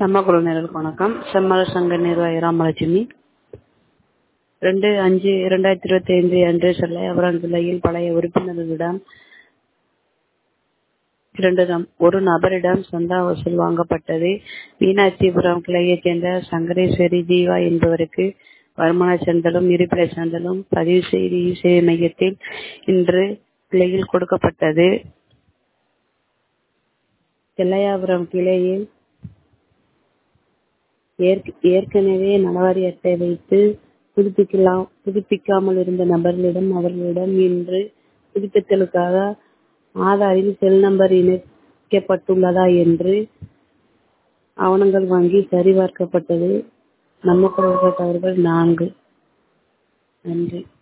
நம்ம குழுவினருக்கு வணக்கம் செம்மல சங்க நிர்வாகி ராமலட்சுமி ரெண்டு அஞ்சு இரண்டாயிரத்தி இருபத்தி ஐந்து அன்று செல்லையாபுரம் ஜில்லையில் பழைய உறுப்பினர்களிடம் இரண்டு நம்- ஒரு நபரிடம் சந்தா வசூல் வாங்கப்பட்டது மீனாட்சிபுரம் கிளையைச் சேர்ந்த சங்கரேஸ்வரி ஜீவா என்பவருக்கு வருமான சான்றிதழும் இருப்பிடச் சான்றிதழும் பதிவு செய்து இசேவை மையத்தில் இன்று கிளையில் கொடுக்கப்பட்டது செல்லையாபுரம் கிளையில் ஏற்க- ஏற்கனவே நலவாரி அட்டை வைத்து புதுப்பிக்கலாம் புதுப்பிக்காமல் இருந்த நபர்களிடம் அவர்களிடம் இன்று புதுப்பித்தலுக்காக ஆதாரில் செல் நம்பர் இணைக்கப்பட்டுள்ளதா என்று ஆவணங்கள் வாங்கி சரிபார்க்கப்பட்டது நம்ம குழுவினர்கள் நான்கு நன்றி